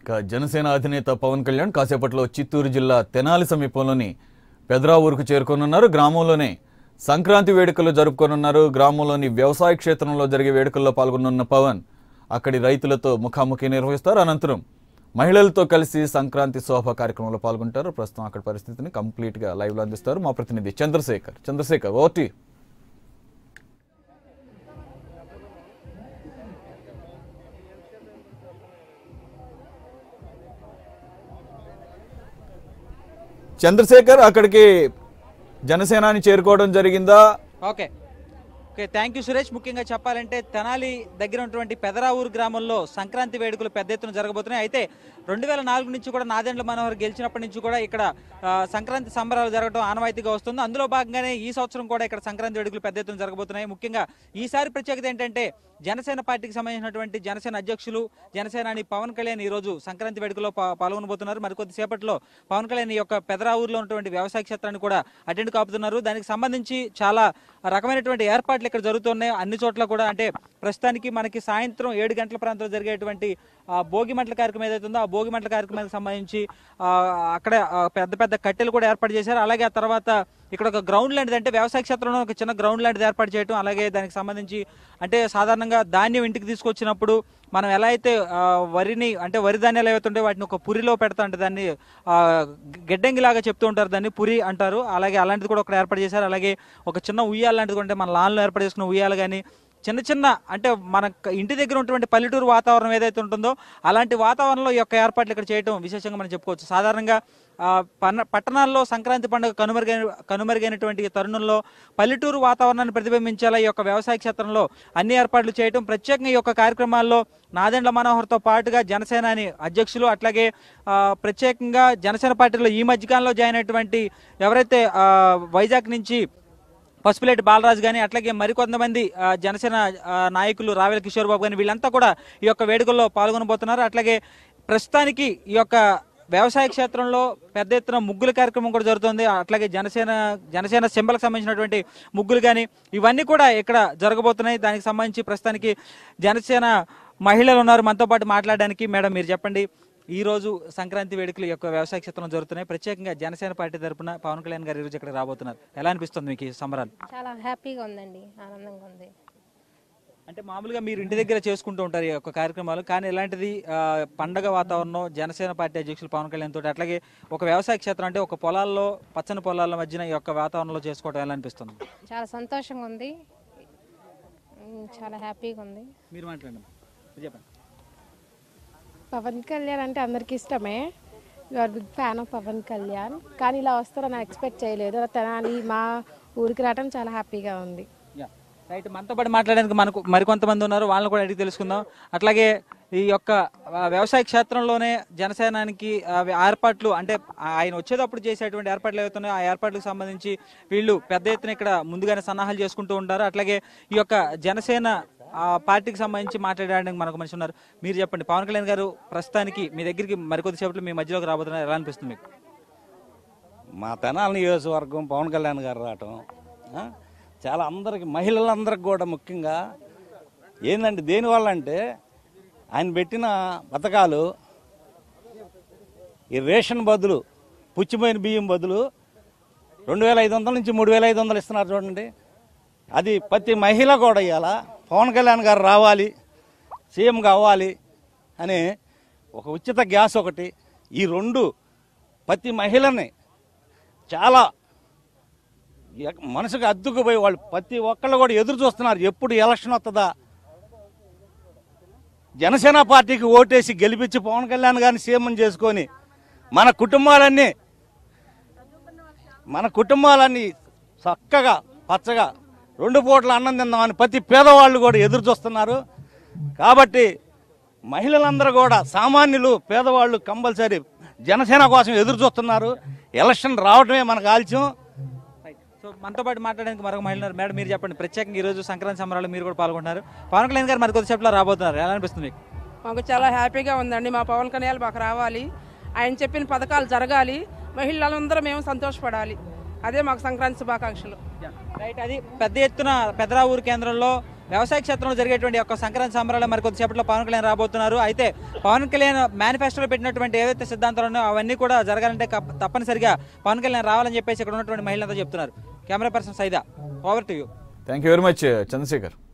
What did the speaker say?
ఇక జనసేన అధినేత పవన్ కళ్యాణ్ కాసేపట్లో చిత్తూరు జిల్లా తెనాలి సమీపంలోని పెదరా ఊరుకు చేరుకోనున్నారు గ్రామంలోనే సంక్రాంతి వేడుకలు జరుపుకోనున్నారు గ్రామంలోని వ్యవసాయ క్షేత్రంలో జరిగే వేడుకల్లో పాల్గొనున్న పవన్ అక్కడి రైతులతో ముఖాముఖి నిర్వహిస్తారు అనంతరం మహిళలతో కలిసి సంక్రాంతి శోభ కార్యక్రమంలో పాల్గొంటారు ప్రస్తుతం అక్కడ పరిస్థితిని కంప్లీట్గా లైవ్లో అందిస్తారు మా ప్రతినిధి చంద్రశేఖర్ చంద్రశేఖర్ ఓటీ చంద్రశేఖర్ అక్కడికి జనసేనాని చేరుకోవడం జరిగిందా okay okay thank you Suresh ముఖ్యంగా చెప్పాలంటే తెనాలి దగ్గర ఉన్నటువంటి పెదరావూరు గ్రామంలో సంక్రాంతి వేడుకలు పెద్ద ఎత్తున జరగబోతున్నాయి అయితే రెండు వేల నాలుగు నుంచి కూడా నాదెండ్ల మనోహర్ గెలిచినప్పటి నుంచి కూడా ఇక్కడ ఆ, సంక్రాంతి సంబరాలు జరగడం ఆనవాయితీగా వస్తుంది అందులో భాగంగానే ఈ సంవత్సరం కూడా ఇక్కడ సంక్రాంతి వేడుకలు పెద్ద ఎత్తున జరగబోతున్నాయి ముఖ్యంగా ఈసారి ప్రత్యేకత ఏంటంటే జనసేన పార్టీకి సంబంధించినటువంటి జనసేన అధ్యక్షులు జనసేనాని పవన్ కళ్యాణ్ ఈ రోజు సంక్రాంతి వేడుకలో పా- పాల్గొనబోతున్నారు మరికొద్ది సేపట్లో పవన్ కళ్యాణ్ ఈ యొక్క పెదరావూరులో ఉన్నటువంటి వ్యవసాయ క్షేత్రాన్ని కూడా అటెండ్ కాపుతున్నారు దానికి సంబంధించి చాలా రకమైనటువంటి ఏర్పాట్లు ఇక్కడ జరుగుతున్నాయి అన్ని చోట్ల కూడా అంటే ప్రస్తుతానికి మనకి సాయంత్రం ఏడు గంటల ప్రాంతంలో జరిగేటువంటి ఆ, భోగి మంటల కార్యక్రమం ఏదైతే ఉందో ఆ భోగి మంటల కార్యక్రమానికి సంబంధించి ఆ, అక్కడ ఆ, పెద్ద పెద్ద కట్టెలు కూడా ఏర్పాటు చేశారు అలాగే ఆ తర్వాత ఇక్కడ ఒక గ్రౌండ్ లాంటిది అంటే వ్యవసాయ క్షేత్రంలో ఒక చిన్న గ్రౌండ్ లాంటిది ఏర్పాటు చేయడం అలాగే దానికి సంబంధించి అంటే సాధారణంగా ధాన్యం ఇంటికి తీసుకొచ్చినప్పుడు మనం ఎలా అయితే ఆ, వరిని అంటే వరి ధాన్యాలు ఏవైతుంటే వాటిని ఒక పురిలో పెడతా అంటే దాన్ని ఆ, గిడ్డంగి లాగా చెప్తూ ఉంటారు దాన్ని పురి అంటారు అలాగే అలాంటిది కూడా ఒకటి ఏర్పాటు చేశారు అలాగే ఒక చిన్న ఉయ్యాల లాంటిది కూడా అంటే మన లాన్లో ఏర్పాటు చేసుకున్న ఉయ్యాలు కానీ చిన్న చిన్న అంటే మన క- ఇంటి దగ్గర ఉన్నటువంటి పల్లెటూరు వాతావరణం ఏదైతే ఉంటుందో అలాంటి వాతావరణంలో ఈ యొక్క ఏర్పాట్లు ఇక్కడ చేయడం విశేషంగా మనం చెప్పుకోవచ్చు సాధారణంగా ఆ, పన్న పట్టణాల్లో సంక్రాంతి పండుగ కనుమరుగైన కనుమరుగైనటువంటి ఈ తరుణంలో పల్లెటూరు వాతావరణాన్ని ప్రతిబింబించేలా ఈ యొక్క వ్యవసాయ క్షేత్రంలో అన్ని ఏర్పాట్లు చేయడం ప్రత్యేకంగా ఈ యొక్క కార్యక్రమాల్లో నాదెండ్ల మనోహర్తో పాటుగా జనసేనాని అధ్యక్షులు అట్లాగే ఆ, ప్రత్యేకంగా జనసేన పార్టీలో ఈ మధ్యకాలంలో జాయిన్ అయినటువంటి ఎవరైతే ఆ, వైజాగ్ నుంచి పసుపులేటి బాలరాజు కానీ అట్లాగే మరికొంతమంది ఆ, జనసేన ఆ, నాయకులు రావెల కిషోర్ బాబు కానీ వీళ్ళంతా కూడా ఈ యొక్క వేడుకల్లో పాల్గొనబోతున్నారు అట్లాగే ప్రస్తుతానికి ఈ యొక్క వ్యవసాయ క్షేత్రంలో పెద్ద ఎత్తున ముగ్గుల కార్యక్రమం కూడా జరుగుతుంది అట్లాగే జనసేన జనసేన సింబల్కి సంబంధించినటువంటి ముగ్గులు కానీ ఇవన్నీ కూడా ఇక్కడ జరగబోతున్నాయి దానికి సంబంధించి ప్రస్తుతానికి జనసేన మహిళలు ఉన్నారు మనతో పాటు మాట్లాడడానికి మేడం మీరు చెప్పండి ఈ రోజు సంక్రాంతి వేడుకలు ఈ యొక్క వ్యవసాయ క్షేత్రంలో జరుగుతున్నాయి ప్రత్యేకంగా జనసేన పార్టీ తరపున పవన్ కళ్యాణ్ గారు ఈ రోజు ఇక్కడ రాబోతున్నారు ఎలా అనిపిస్తుంది మీకు ఈ సంబరాలు చాలా హ్యాపీగా ఉందండి ఆనందంగా ఉంది అంటే మామూలుగా మీరు ఇంటి దగ్గర చేసుకుంటూ ఉంటారు ఈ యొక్క కార్యక్రమాలు కానీ ఇలాంటిది ఆ, పండగ వాతావరణం జనసేన పార్టీ అధ్యక్షులు పవన్ కళ్యాణ్ తోటి అట్లాగే ఒక వ్యవసాయ క్షేత్రం అంటే ఒక పొలాల్లో పచ్చని పొలాల మధ్యన ఈ యొక్క వాతావరణంలో చేసుకోవడం ఎలా అనిపిస్తుంది చాలా సంతోషంగా ఉంది ఉమ్, చాలా హ్యాపీగా ఉంది మీరు మాట్లాడండి మీరు చెప్పండి పవన్ కళ్యాణ్ అంటే అందరికి ఇష్టమే you are big fan of Pawan Kalyan కానీ ఇలా వస్తారని ఎక్స్పెక్ట్ చేయలేదు తెనాలి మా ఊరికి రావడం చాలా హ్యాపీగా ఉంది యా రైట్ మనతో పాటు మాట్లాడడానికి మనకు మరికొంతమంది ఉన్నారు వాళ్ళని కూడా అడిగి తెలుసుకుందాం అట్లాగే ఈ యొక్క ఆ, వ్యవసాయ క్షేత్రంలోనే జనసేనానికి ఆ, ఏర్పాట్లు అంటే ఆయన వచ్చేటప్పుడు చేసేటువంటి ఏర్పాట్లు ఏవైతున్నాయో ఆ ఏర్పాట్లకు సంబంధించి వీళ్ళు పెద్ద ఎత్తున ఇక్కడ ముందుగానే సన్నాహాలు చేసుకుంటూ ఉంటారు అట్లాగే ఈ యొక్క జనసేన ఆ, పార్టీకి సంబంధించి మాట్లాడడానికి మనకు మనిషి ఉన్నారు మీరు చెప్పండి పవన్ కళ్యాణ్ గారు ప్రస్తుతానికి మీ దగ్గరికి మరికొద్ది సేపట్లో మీ మధ్యలోకి రాబోతున్నారు ఎలా అనిపిస్తుంది మీకు మా తెనాలి నియోజకవర్గం పవన్ కళ్యాణ్ గారు రావటం ఆ, చాలా అందరికి మహిళలందరికి కూడా ముఖ్యంగా ఏంటంటే దేనివల్ల అంటే ఆయన పెట్టిన పథకాలు ఈ రేషన్ బదులు పుచ్చిపోయిన బియ్యం బదులు రెండు వేల ఐదు వందల నుంచి మూడు వేల ఐదు వందలు ఇస్తున్నారు చూడండి అది ప్రతి మహిళ కూడా ఇవాళ పవన్ కళ్యాణ్ గారు రావాలి సీఎం కావాలి అని ఒక ఉచిత గ్యాస్ ఒకటి ఈ రెండు ప్రతి మహిళని చాలా ఎక్- మనసుకు అద్దుకుపోయి వాళ్ళు ప్రతి ఒక్కళ్ళు కూడా ఎదురు చూస్తున్నారు ఎప్పుడు ఎలక్షన్ వస్తుందా జనసేన పార్టీకి ఓటేసి గెలిపించి పవన్ కళ్యాణ్ గారిని సీఎం చేసుకొని మన కుటుంబాలన్నీ మన కుటుంబాలన్నీ చక్కగా పచ్చగా రెండు పూట్ల అన్నం తిందామని ప్రతి పేదవాళ్ళు కూడా ఎదురు చూస్తున్నారు కాబట్టి మహిళలందరూ కూడా సామాన్యులు పేదవాళ్ళు కంపల్సరీ జనసేన కోసం ఎదురు చూస్తున్నారు ఎలక్షన్ రావడమే మనకు ఆలస్యం రైట్. సో మనతో పాటు మాట్లాడడానికి మరొక మహిళ ఉన్నారు. మేడం మీరు చెప్పండి ప్రత్యేకంగా ఈ రోజు సంక్రాంతి సంబరాలు మీరు కూడా పాల్గొంటున్నారు పవన్ కళ్యాణ్ గారు మరి కొద్దిసేపులో రాబోతున్నారు ఎలా అనిపిస్తుంది మీకు మాకు చాలా హ్యాపీగా ఉందండి మా పవన్ కళ్యాణ్ మాకు రావాలి ఆయన చెప్పిన పథకాలు జరగాలి మహిళలందరూ మేము సంతోషపడాలి అదే మాకు సంక్రాంతి శుభాకాంక్షలు రైట్ అది పెద్ద ఎత్తున పెదరావూరు కేంద్రంలో వ్యవసాయ క్షేత్రంలో జరిగేటువంటి యొక్క సంక్రాంతి సంబరాలు మరి కొద్దిసేపట్లో పవన్ కళ్యాణ్ రాబోతున్నారు అయితే పవన్ కళ్యాణ్ మేనిఫెస్టోలో పెట్టినటువంటి ఏవైతే సిద్ధాంతాలు ఉన్నాయో అవన్నీ కూడా జరగాలంటే కప్- తప్పనిసరిగా పవన్ కళ్యాణ్ రావాలని చెప్పేసి ఇక్కడ ఉన్నటువంటి మహిళలంతా చెప్తున్నారు camera person Saida over to you thank you very much Chandrasekhar